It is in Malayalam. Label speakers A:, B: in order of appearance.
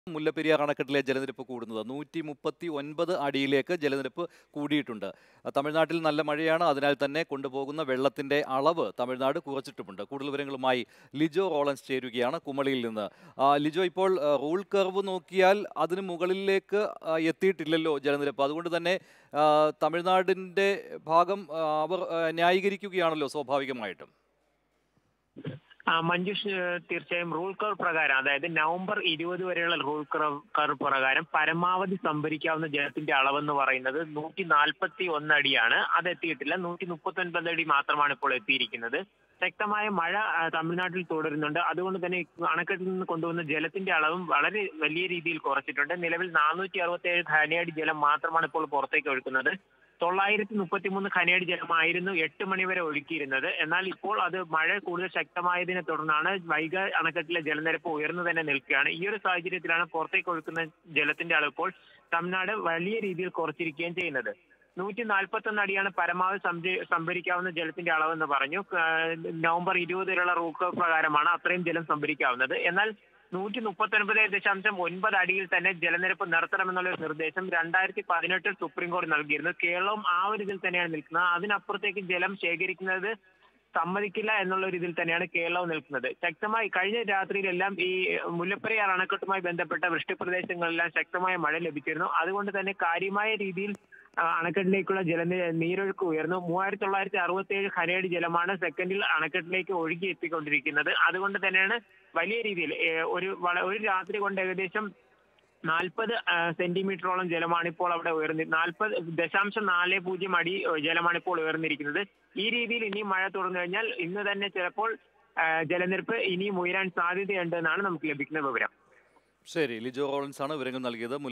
A: മുല്ലപ്പെരിയാർ അണക്കെട്ടിലെ ജലനിരപ്പ് കൂടുന്നത് നൂറ്റി മുപ്പത്തി ഒൻപത് അടിയിലേക്ക് ജലനിരപ്പ് കൂടിയിട്ടുണ്ട് അഹ് തമിഴ്നാട്ടിൽ നല്ല മഴയാണ് അതിനാൽ തന്നെ കൊണ്ടുപോകുന്ന വെള്ളത്തിന്റെ അളവ് തമിഴ്നാട് കുറച്ചിട്ടുമുണ്ട് കൂടുതൽ വിവരങ്ങളുമായി ലിജോ റോളൻസ് ചേരുകയാണ് കുമളിയിൽ നിന്ന് ആ, ലിജോ ഇപ്പോൾ ആ, റൂൾ കർവ് നോക്കിയാൽ അതിന് മുകളിലേക്ക് ആ, എത്തിയിട്ടില്ലല്ലോ ജലനിരപ്പ് അതുകൊണ്ട് തന്നെ ആ, തമിഴ്നാടിന്റെ ഭാഗം ആ, അവർ ആ, ന്യായീകരിക്കുകയാണല്ലോ സ്വാഭാവികമായിട്ടും
B: ആ, മഞ്ജുഷ് ഏഹ്, തീർച്ചയായും റൂൾ കർവ് പ്രകാരം അതായത് നവംബർ ഇരുപത് വരെയുള്ള റൂൾ കർവ് കർവ് പ്രകാരം പരമാവധി സംഭരിക്കാവുന്ന ജലത്തിന്റെ അളവെന്ന് പറയുന്നത് നൂറ്റി നാൽപ്പത്തി ഒന്ന് അടിയാണ് അത് എത്തിയിട്ടില്ല നൂറ്റി മുപ്പത്തി ഒൻപത് അടി മാത്രമാണ് ഇപ്പോൾ എത്തിയിരിക്കുന്നത് ശക്തമായ മഴ ആ, തമിഴ്നാട്ടിൽ തുടരുന്നുണ്ട് അതുകൊണ്ട് തന്നെ ഈ അണക്കെട്ടിൽ നിന്ന് കൊണ്ടുവന്ന ജലത്തിന്റെ അളവും വളരെ വലിയ രീതിയിൽ കുറച്ചിട്ടുണ്ട് നിലവിൽ നാനൂറ്റി അറുപത്തി ഏഴ് ഖനിയടി ജലം മാത്രമാണ് ഇപ്പോൾ പുറത്തേക്ക് ഒഴുക്കുന്നത് തൊള്ളായിരത്തി മുപ്പത്തിമൂന്ന് ഖനിയടി ജലമായിരുന്നു എട്ട് മണിവരെ ഒഴുക്കിയിരുന്നത് എന്നാൽ ഇപ്പോൾ അത് മഴ കൂടുതൽ ശക്തമായതിനെ തുടർന്നാണ് വൈഗ അണക്കെട്ടിലെ ജലനിരപ്പ് ഉയർന്നു തന്നെ നിൽക്കുകയാണ് ഈ ഒരു സാഹചര്യത്തിലാണ് പുറത്തേക്ക് ഒഴുക്കുന്ന ജലത്തിന്റെ അളവ് ഇപ്പോൾ തമിഴ്നാട് വലിയ രീതിയിൽ കുറച്ചിരിക്കുകയും ചെയ്യുന്നത് നൂറ്റി നാൽപ്പത്തി ഒന്ന് അടിയാണ് പരമാവധി സംഭരി- സംഭരിക്കാവുന്ന ജലത്തിന്റെ അളവെന്ന് പറഞ്ഞു ആ, നവംബർ ഇരുപത് വരെയുള്ള റൂട്ട് പ്രകാരമാണ് അത്രയും ജലം സംഭരിക്കാവുന്നത് എന്നാൽ നൂറ്റി മുപ്പത്തി ഒൻപത് ദശാംശം ഒൻപത് അടിയിൽ തന്നെ ജലനിരപ്പ് നിർത്തണമെന്നുള്ള ഒരു നിർദ്ദേശം രണ്ടായിരത്തി പതിനെട്ടിൽ സുപ്രീം കോടതി നൽകിയിരുന്നു കേരളവും ആ ഒരു ഇതിൽ തന്നെയാണ് നിൽക്കുന്നത് അതിനപ്പുറത്തേക്ക് ജലം ശേഖരിക്കുന്നത് സമ്മതിക്കില്ല എന്നുള്ള ഒരു ഇതിൽ തന്നെയാണ് കേരളവും നിൽക്കുന്നത് ശക്തമായി കഴിഞ്ഞ രാത്രിയിലെല്ലാം ഈ മുല്ലപ്പെരിയാർ അണക്കെട്ടുമായി ബന്ധപ്പെട്ട വൃഷ്ടിപ്രദേശങ്ങളിലെല്ലാം ശക്തമായ മഴ ലഭിച്ചിരുന്നു അതുകൊണ്ട് തന്നെ കാര്യമായ രീതിയിൽ ആ, അണക്കെട്ടിലേക്കുള്ള ജല നീരൊഴുക്ക് ഉയർന്നു മൂവായിരത്തി തൊള്ളായിരത്തി അറുപത്തി ഏഴ് ഖനയടി ജലമാണ് സെക്കൻഡിൽ അണക്കെട്ടിലേക്ക് ഒഴുകി എത്തിക്കൊണ്ടിരിക്കുന്നത് അതുകൊണ്ട് തന്നെയാണ് വലിയ രീതിയിൽ ഏ, ഒരു വള- ഒരു രാത്രി കൊണ്ട് ഏകദേശം നാൽപ്പത് സെന്റിമീറ്ററോളം ജലമാണ് ഇപ്പോൾ അവിടെ ഉയർന്നി നാൽപ്പത് ദശാംശം നാല് പൂജ്യം അടി ഏ, ജലമാണ് ഇപ്പോൾ ഉയർന്നിരിക്കുന്നത് ഈ രീതിയിൽ ഇനി മഴ തുടർന്നു കഴിഞ്ഞാൽ ഇന്ന് തന്നെ ചിലപ്പോൾ ആ, ജലനിരപ്പ് ഇനിയും ഉയരാൻ സാധ്യതയുണ്ട് എന്നാണ് നമുക്ക് ലഭിക്കുന്ന വിവരം
A: ശരി ലിജോ റോളൻസ് ആണ് വിവരങ്ങൾ നൽകിയത്